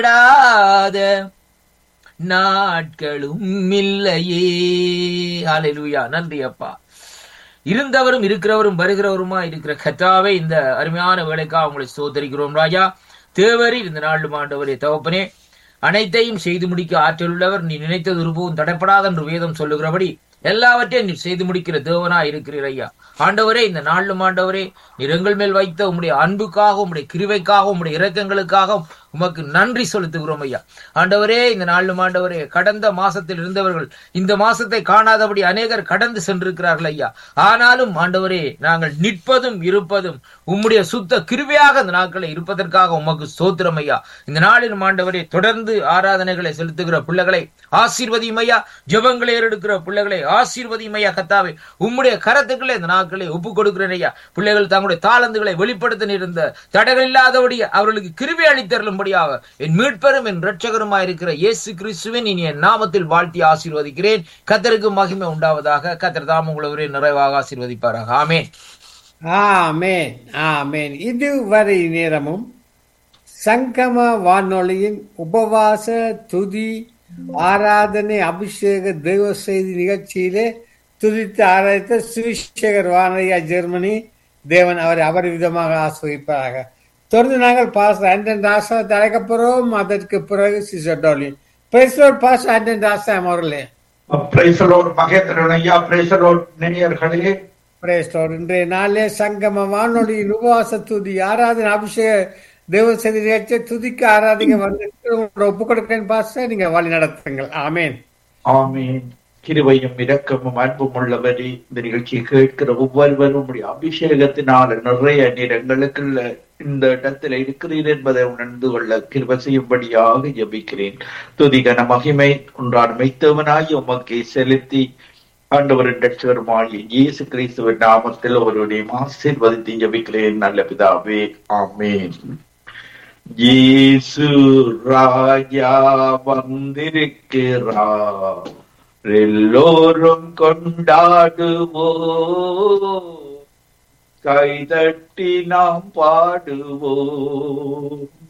விடாத நாட்களும் இல்லையே ஹalleluya நன்றி அப்பா இருந்தவரும் இருக்கிறவரும் வருகிறவருமா இருக்கிற கத்தாவே இந்த அருமையான வேலைக்காக உங்களை சோதரிக்கிறோம் ராஜா தேவரீர் இந்த நாள் ஆண்டவரே தகப்பனே அனைத்தையும் செய்து முடிக்க ஆற்றல் உள்ளவர் நீ நினைத்தது ஒருபோதும் தடைப்படாத என்று வேதம் சொல்லுகிறபடி எல்லாவற்றையும் நீ செய்து முடிக்கிற தேவனா இருக்கிறீர் ஐயா ஆண்டவரே இந்த நாளும் ஆண்டவரே நீர் எங்கள் மேல் வைத்த உம்முடைய அன்புக்காக உம்முடைய கிருவைக்காக உம்முடைய இரக்கங்களுக்காக உமக்கு நன்றி செலுத்துகிறோம் ஐயா ஆண்டவரே இந்த நாளும் ஆண்டவரே கடந்த மாசத்தில் இருந்தவர்கள் இந்த மாசத்தை காணாதபடி அநேகர் கடந்து சென்றிருக்கிறார்கள் ஐயா ஆனாலும் ஆண்டவரே நாங்கள் நிற்பதும் இருப்பதும் உம்முடைய சுத்த கிருவையாக இந்த நாட்களை இருப்பதற்காக உமக்கு சோத்திரம் ஐயா இந்த நாளிலும் ஆண்டவரே தொடர்ந்து ஆராதனைகளை செலுத்துகிற பிள்ளைகளை ஆசீர்வதியும் ஐயா ஜெபங்களை எடுக்கிற பிள்ளைகளை ஆசீர்வதியும் ஐயா கத்தாவே உம்முடைய கரத்துக்களை இந்த நாட்களை ஒப்புக் கொடுக்கிறேன் ஐயா பிள்ளைகள் தங்களுடைய தாளந்துகளை வெளிப்படுத்த இருந்த தடைகள் இல்லாதபடி அவர்களுக்கு கிருபை அளித்தருளும்படியாக என் மீட்பெரும் என் இரட்சகருமாய் இருக்கிற இயேசு கிறிஸ்துவின் இனி என் நாமத்தில் வாழ்த்தி ஆசீர்வதிக்கிறேன் கத்தருக்கு மகிமை உண்டாவதாக கத்தர் தாம் உங்களை நிறைவாக ஆசீர்வதிப்பாராக ஆமென் ஆமேன் ஆமேன் இதுவரை நேரமும் சங்கம வானொலியின் உபவாச துதி ஆராதனை அபிஷேக தெய்வ செய்தி நிகழ்ச்சியிலே துதித்து ஆராய்த்த சுவிசேகர் வானொலியா ஜெர்மனி தேவன் அவரை அபரிவிதமாக ஆஸ்வதிப்பாராக தொடர்ந்து நாங்கள் பாஸ் ஆண்டன் ராசா அழைக்கப்படுறோம் அதற்கு பிறகு சிசடோலி பேசுவோர் பாஸ் ஆண்டன் ராசா அவர்களே பிரைசலோர் மகேந்திரன் ஐயா பிரைசலோர் நேயர்களே பிரேஸ்டோர் இன்றைய நாளே சங்கம வானொலியின் உபவாச துதி ஆராதனை அபிஷேக தேவ செய்தி நிகழ்ச்சியை துதிக்க ஆராதிக்க வந்து உங்களோட ஒப்பு கொடுக்கிறேன் பாச நீங்க வழி நடத்துங்கள் ஆமேன் ஆமீன் கிருபையும் இரக்கமும் அன்பும் உள்ளவரே இந்த நிகழ்ச்சியை கேட்கிற ஒவ்வொருவரும் உடைய அபிஷேகத்தினால் நிறைய நிறங்களுக்கு இந்த இடத்துல இருக்கிறீர் என்பதை உணர்ந்து கொள்ள கிருப செய்யும்படியாக ஜபிக்கிறேன் துதிகன மகிமை ஒன்றான் மைத்தவனாய் உமக்கை செலுத்தி ஆண்டவரின் ரட்சகருமாய் இயேசு கிறிஸ்துவின் நாமத்தில் ஒருவனை ஆசீர்வதித்து ஜபிக்கிறேன் நல்ல பிதாவே ஆமேன் இயேசு ராஜா வந்திருக்கிறார் எல்லோரும் கொண்டாடுவோம் கைதட்டி நாம் பாடுவோம்